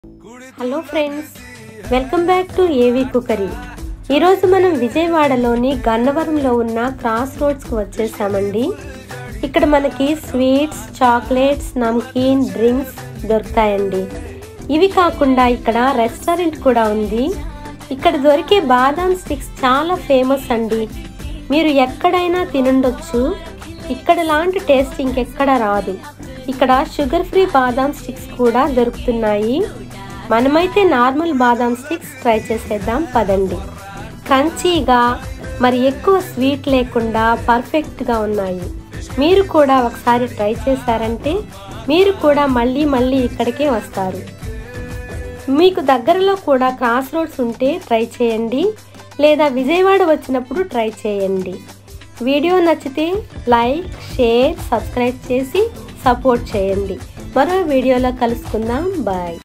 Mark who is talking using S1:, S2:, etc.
S1: hello friends welcome back to AV cookery ఈరోజు మనం విజయవాడలోని గన్నవరంలో ఉన్న క్రాస్ రోడ్స్కి వచ్చేసామండి ఇక్కడ మనకి స్వీట్స్ చాక్లెట్స్ నమ్కీన్ డ్రింక్స్ దొరుకుతాయండి ఇవి కాకుండా ఇక్కడ రెస్టారెంట్ కూడా ఉంది ఇక్కడ దొరికే బాదాం స్టిక్స్ చాలా ఫేమస్ అండి మీరు ఎక్కడైనా తినుండొచ్చు ఇక్కడ లాంటి టేస్ట్ ఇంకెక్కడ రాదు ఇక్కడ షుగర్ ఫ్రీ బాదాం స్టిక్స్ కూడా దొరుకుతున్నాయి మనమైతే నార్మల్ బాదాం స్టిక్స్ ట్రై చేసేద్దాం పదండి క్రంచీగా మరి ఎక్కువ స్వీట్ లేకుండా పర్ఫెక్ట్గా ఉన్నాయి మీరు కూడా ఒకసారి ట్రై చేశారంటే మీరు కూడా మళ్ళీ మళ్ళీ ఇక్కడికే వస్తారు మీకు దగ్గరలో కూడా క్రాస్ రోడ్స్ ఉంటే ట్రై చేయండి లేదా విజయవాడ వచ్చినప్పుడు ట్రై చేయండి వీడియో నచ్చితే లైక్ షేర్ సబ్స్క్రైబ్ చేసి సపోర్ట్ చేయండి మరో వీడియోలో కలుసుకుందాం బాయ్